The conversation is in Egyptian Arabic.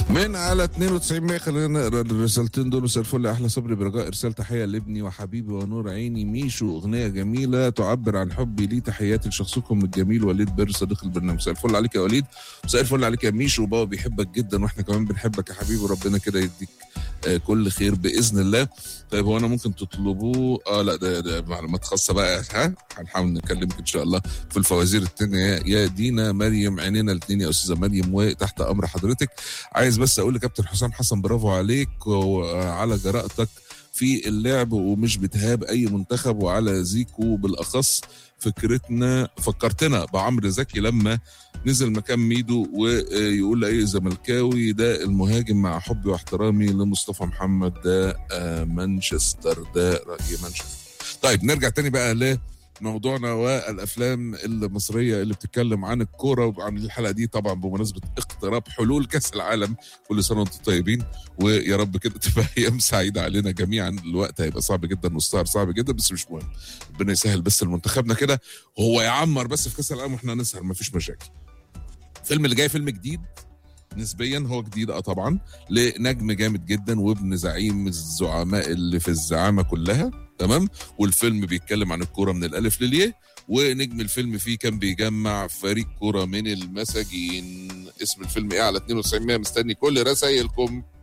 من على 92 100 خلينا نقرا الرسالتين دول مساء الفل يا احلى صبري برجاء ارسال تحيه لابني وحبيبي ونور عيني ميشو اغنيه جميله تعبر عن حبي ليه تحياتي لشخصكم الجميل وليد بر صديق البرنامج مساء الفل عليك يا وليد مساء الفل عليك يا ميشو بابا بيحبك جدا واحنا كمان بنحبك يا حبيبي وربنا كده يديك آه، كل خير باذن الله طيب هو انا ممكن تطلبوه اه لا ده, ده معلومات خاصه بقى ها هنحاول نكلمك ان شاء الله في الفوازير التانية يا- يا دينا مريم عينينا الاثنين يا استاذه مريم وتحت امر حضرتك عايز بس اقول لكابتن حسام حسن برافو عليك وعلى جرأتك في اللعب ومش بتهاب اي منتخب وعلى زيكو بالاخص فكرتنا فكرتنا بعمرو زكي لما نزل مكان ميدو ويقول لاي زملكاوي ده المهاجم مع حبي واحترامي لمصطفى محمد ده آه، مانشستر ده راي مانشستر طيب نرجع تاني بقى لموضوعنا والافلام المصريه اللي بتتكلم عن الكوره وعن الحلقه دي طبعا بمناسبه اقتراب حلول كاس العالم كل سنه وانتم طيبين ويا رب كده تبقى ايام سعيده علينا جميعا الوقت هيبقى صعب جدا والسهر صعب جدا بس مش مهم ربنا يسهل بس لمنتخبنا كده هو يعمر بس في كاس العالم واحنا نسهر مفيش مشاكل الفيلم اللي جاي فيلم جديد نسبيا هو جديد اه طبعا لنجم جامد جدا وابن زعيم الزعماء اللي في الزعامه كلها تمام والفيلم بيتكلم عن الكوره من الالف للياء ونجم الفيلم فيه كان بيجمع فريق كوره من المساجين اسم الفيلم ايه على 92 مستني كل رسايلكم